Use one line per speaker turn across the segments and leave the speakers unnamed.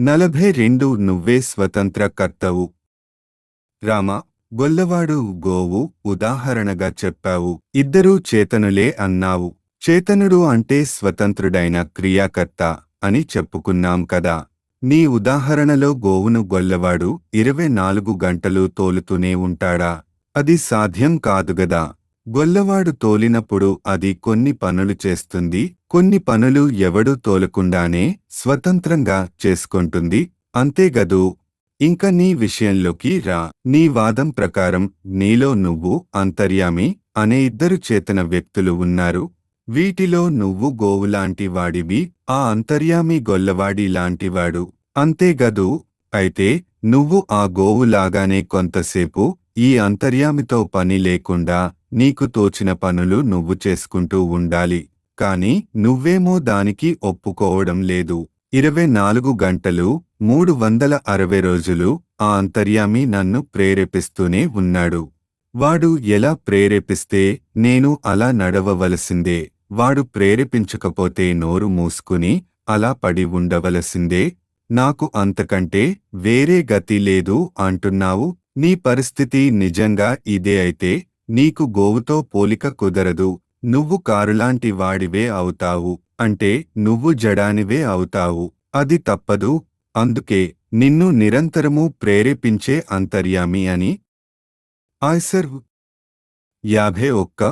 నలభై రెండు నువ్వే స్వతంత్ర కర్తవు రామ గొల్లవాడు గోవు ఉదాహరణగా చెప్పావు ఇద్దరూ చేతనులే అన్నావు చేతనుడు అంటే స్వతంత్రుడైన క్రియాకర్త అని చెప్పుకున్నాం కదా నీ ఉదాహరణలో గోవును గొల్లవాడు ఇరవై నాలుగు గంటలు తోలుతూనే ఉంటాడా అది సాధ్యం కాదుగదా గొల్లవాడు తోలినప్పుడు అది కొన్ని పనులు చేస్తుంది కొన్ని పనులు ఎవడూ తోలకుండానే స్వతంత్రంగా చేసుకుంటుంది అంతేగదు ఇంక నీ విషయంలోకి రా నీ వాదం ప్రకారం నీలో నువ్వు అంతర్యామి అనే ఇద్దరు చేతన వ్యక్తులు ఉన్నారు వీటిలో నువ్వు గోవులాంటి వాడివి ఆ అంతర్యామి గొల్లవాడి లాంటివాడు అంతేగదు అయితే నువ్వు ఆ గోవులాగానే కొంతసేపు ఈ అంతర్యామితో పని లేకుండా నీకు తోచిన పనులు నువ్వు చేసుకుంటూ ఉండాలి కాని నువ్వేమో దానికి ఒప్పుకోవడం లేదు ఇరవై నాలుగు గంటలు మూడు వందల అరవై రోజులు ఆ అంతర్యామి నన్ను ప్రేరేపిస్తూనే ఉన్నాడు వాడు ఎలా ప్రేరేపిస్తే నేను అలా నడవవలసిందే వాడు ప్రేరేపించకపోతే నోరు మూసుకుని అలా పడి ఉండవలసిందే నాకు అంతకంటే వేరే గతి లేదు అంటున్నావు నీ పరిస్థితి నిజంగా ఇదే అయితే నీకు గోవుతో పోలిక కుదరదు నువ్వు కారులాంటి వాడివే అవుతావు అంటే నువ్వు జడానివే అవుతావు అది తప్పదు అందుకే నిన్ను నిరంతరము ప్రేరేపించే అంతర్యామి అని ఆయ్సర్ యాభై ఒక్క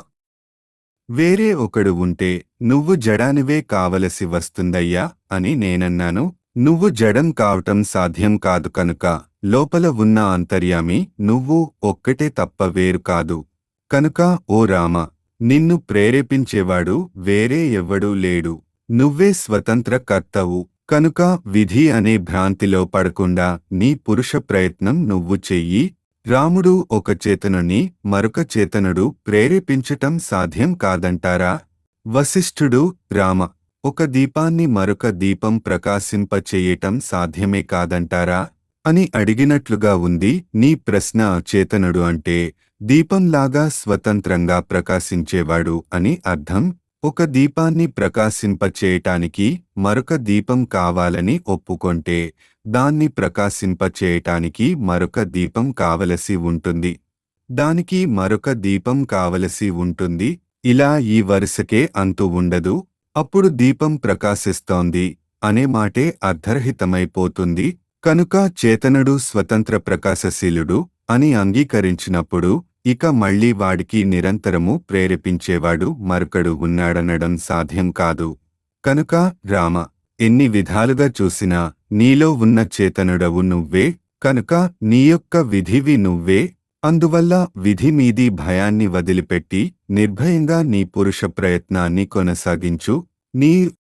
వేరే ఒకడు ఉంటే నువ్వు జడానివే కావలసి వస్తుందయ్యా అని నేనన్నాను నువ్వు జడం కావటం సాధ్యం కాదు కనుక లోపల ఉన్న అంతర్యామి నువ్వు ఒక్కటే తప్ప వేరు కాదు కనుక ఓ రామ నిన్ను ప్రేరేపించేవాడు వేరే ఎవ్వడూ లేడు నువ్వే స్వతంత్ర కర్తవు కనుక విధి అనే భ్రాంతిలో పడకుండా నీ పురుష ప్రయత్నం నువ్వు చెయ్యి రాముడు ఒక చేతనుని మరొక చేతనుడు ప్రేరేపించటం సాధ్యం కాదంటారా వశిష్ఠుడు రామ ఒక దీపాన్ని మరొక దీపం ప్రకాశింపచేయటం సాధ్యమే కాదంటారా అని అడిగినట్లుగా ఉంది నీ ప్రశ్న చేతనుడు అంటే దీపంలాగా స్వతంత్రంగా ప్రకాశించేవాడు అని అర్థం ఒక దీపాన్ని ప్రకాశింపచేయటానికి మరొక దీపం కావాలని ఒప్పుకొంటే దాన్ని ప్రకాశింపచేయటానికి మరొక దీపం కావలసి ఉంటుంది దానికి మరొక దీపం కావలసి ఉంటుంది ఇలా ఈ వరుసకే అంతు ఉండదు అప్పుడు దీపం ప్రకాశిస్తోంది అనే మాటే అర్ధరహితమైపోతుంది కనుక చేతనుడు స్వతంత్ర ప్రకాశశీలుడు అని అంగీకరించినప్పుడు ఇక మళ్ళీ వాడికి నిరంతరము ప్రేరేపించేవాడు మరొకడు ఉన్నాడనడం సాధ్యం కాదు కనుక రామ ఎన్ని విధాలుగా చూసినా నీలో ఉన్న చేతనుడవు నువ్వే కనుక నీ యొక్క విధివి నువ్వే అందువల్ల విధి మీది భయాన్ని వదిలిపెట్టి నిర్భయంగా నీ పురుష ప్రయత్నాన్ని కొనసాగించు నీ